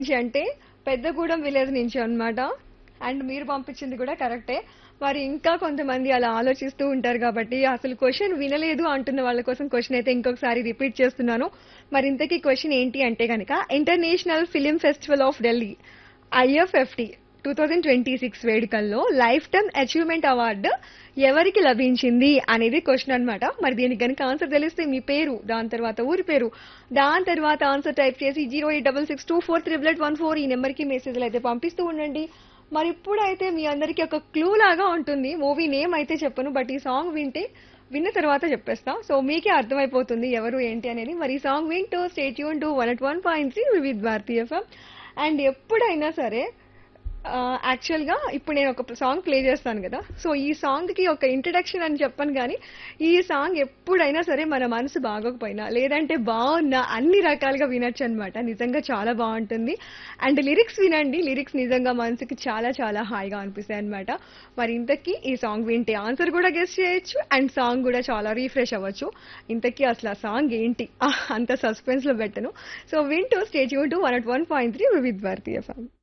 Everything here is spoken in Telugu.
నుంచి అంటే పెద్దగూడెం విలేజ్ నుంచి అన్నమాట అండ్ మీరు పంపించింది కూడా కరెక్టే మరి ఇంకా కొంతమంది అలా ఆలోచిస్తూ ఉంటారు కాబట్టి అసలు క్వశ్చన్ వినలేదు అంటున్న వాళ్ళ కోసం క్వశ్చన్ అయితే ఇంకొకసారి రిపీట్ చేస్తున్నాను మరి ఇంతకీ క్వశ్చన్ ఏంటి అంటే కనుక international film festival of Delhi IFFT two thousand twenty six వేడుకల్లో లైఫ్ టైమ్ అచీవ్మెంట్ అవార్డు ఎవరికి లభించింది అనేది క్వశ్చన్ అన్నమాట మరి దీనికి కనుక ఆన్సర్ తెలిస్తే మీ పేరు దాని తర్వాత ఊరి పేరు దాని తర్వాత ఆన్సర్ టైప్ చేసి zero eight double six two four triple eight one four ఈ నెంబర్కి మెసేజ్లు అయితే పంపిస్తూ ఉండండి మరి ఇప్పుడైతే మీ అందరికీ ఒక క్లూ లాగా ఉంటుంది మూవీ నేమ్ అయితే చెప్పను బట్ ఈ సాంగ్ వింటే విన్న తర్వాత చెప్పేస్తా సో మీకే అర్థమైపోతుంది ఎవరు ఏంటి అనేది మరి ఈ సాంగ్ వింటూ స్టేట్ యూన్ to one at one point three Vividh Bharatiya FM and ఎప్పుడైనా సరే యాక్చువల్గా ఇప్పుడు నేను ఒక సాంగ్ ప్లే చేస్తాను కదా సో ఈ సాంగ్కి ఒక ఇంట్రడక్షన్ అని చెప్పను కానీ ఈ సాంగ్ ఎప్పుడైనా సరే మన మనసు బాగోకపోయినా లేదంటే బాగున్నా అన్ని రకాలుగా వినొచ్చు అనమాట నిజంగా చాలా బాగుంటుంది అండ్ లిరిక్స్ వినండి లిరిక్స్ నిజంగా మనసుకి చాలా చాలా హాయిగా అనిపిస్తాయి అనమాట మరి ఇంతకీ ఈ సాంగ్ వింటే ఆన్సర్ కూడా గెస్ట్ చేయొచ్చు అండ్ సాంగ్ కూడా చాలా రీఫ్రెష్ అవ్వచ్చు ఇంతకీ అసలు ఆ సాంగ్ ఏంటి ఆహ్, అంత సస్పెన్స్ లో పెట్టను సో వింటూ స్టేట్ యూన్ to one at one point three with Bharatiya song